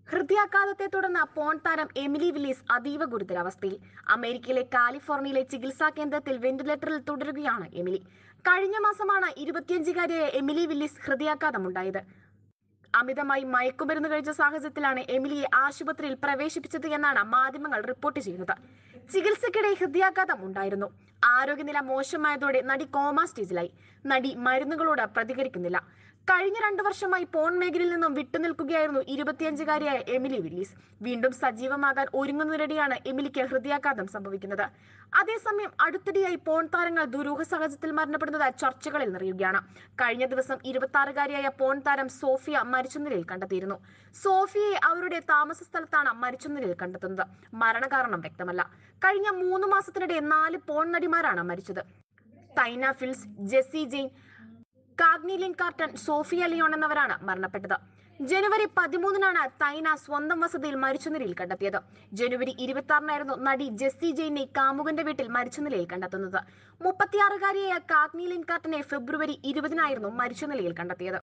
ഹൃദയാഘാതത്തെ തുടർന്ന് പോൺ താരം എമിലി വില്ലീസ് അതീവ ഗുരുതരാവസ്ഥയിൽ അമേരിക്കയിലെ കാലിഫോർണിയയിലെ ചികിത്സാ കേന്ദ്രത്തിൽ വെന്റിലേറ്ററിൽ തുടരുകയാണ് എമിലി കഴിഞ്ഞ മാസമാണ് ഇരുപത്തിയഞ്ചുകാരിയായ എമിലി വില്ലീസ് ഹൃദയാഘാതമുണ്ടായത് അമിതമായി മയക്കുമരുന്ന് കഴിച്ച സാഹചര്യത്തിലാണ് എമിലിയെ ആശുപത്രിയിൽ പ്രവേശിപ്പിച്ചത് എന്നാണ് മാധ്യമങ്ങൾ റിപ്പോർട്ട് ചെയ്യുന്നത് ചികിത്സയ്ക്കിടെ ഹൃദയാഘാതം ഉണ്ടായിരുന്നു ആരോഗ്യനില മോശമായതോടെ നടി കോമ സ്റ്റേജിലായി നടി മരുന്നുകളോട് പ്രതികരിക്കുന്നില്ല കഴിഞ്ഞ രണ്ടു വർഷമായി പോൺ മേഖലയിൽ നിന്നും വിട്ടുനിൽക്കുകയായിരുന്നു ഇരുപത്തിയഞ്ചുകാരിയായ എമിലി വില്ലീസ് വീണ്ടും സജീവമാകാൻ ഒരുങ്ങുന്നതിനിടെയാണ് എമിലിക്ക് ഹൃദയാഘാതം സംഭവിക്കുന്നത് അതേസമയം അടുത്തിടെയായി പോൺ താരങ്ങൾ ദുരൂഹ സാഹചര്യത്തിൽ മരണപ്പെടുന്നത് ചർച്ചകളിൽ നിറയുകയാണ് കഴിഞ്ഞ ദിവസം ഇരുപത്തി ആറുകാരിയായ പോൺ താരം സോഫിയ മരിച്ച നിലയിൽ കണ്ടെത്തിയിരുന്നു സോഫിയയെ അവരുടെ താമസ സ്ഥലത്താണ് മരിച്ച നിലയിൽ കണ്ടെത്തുന്നത് മരണകാരണം വ്യക്തമല്ല കഴിഞ്ഞ മൂന്ന് മാസത്തിനിടെ നാല് പോൺ നടിമാരാണ് മരിച്ചത് Thaina Fields Jesse Jane Kagney Linn Karter Sofia Leone എന്നിവരാണ് മരണപ്പെട്ടത് ജനുവരി പതിമൂന്നിനാണ് തൈന സ്വന്തം വസതിയിൽ മരിച്ച നിലയിൽ കണ്ടെത്തിയത് ജനുവരി ഇരുപത്തി ആറിനായിരുന്നു നടി ജെസ്സി ജെയിനെ കാമുകന്റെ വീട്ടിൽ മരിച്ച നിലയിൽ കണ്ടെത്തുന്നത് മുപ്പത്തിയാറുകാരിയായ കാഗ്നിലിൻ കാർട്ടനെ ഫെബ്രുവരി ഇരുപതിനായിരുന്നു മരിച്ച നിലയിൽ കണ്ടെത്തിയത്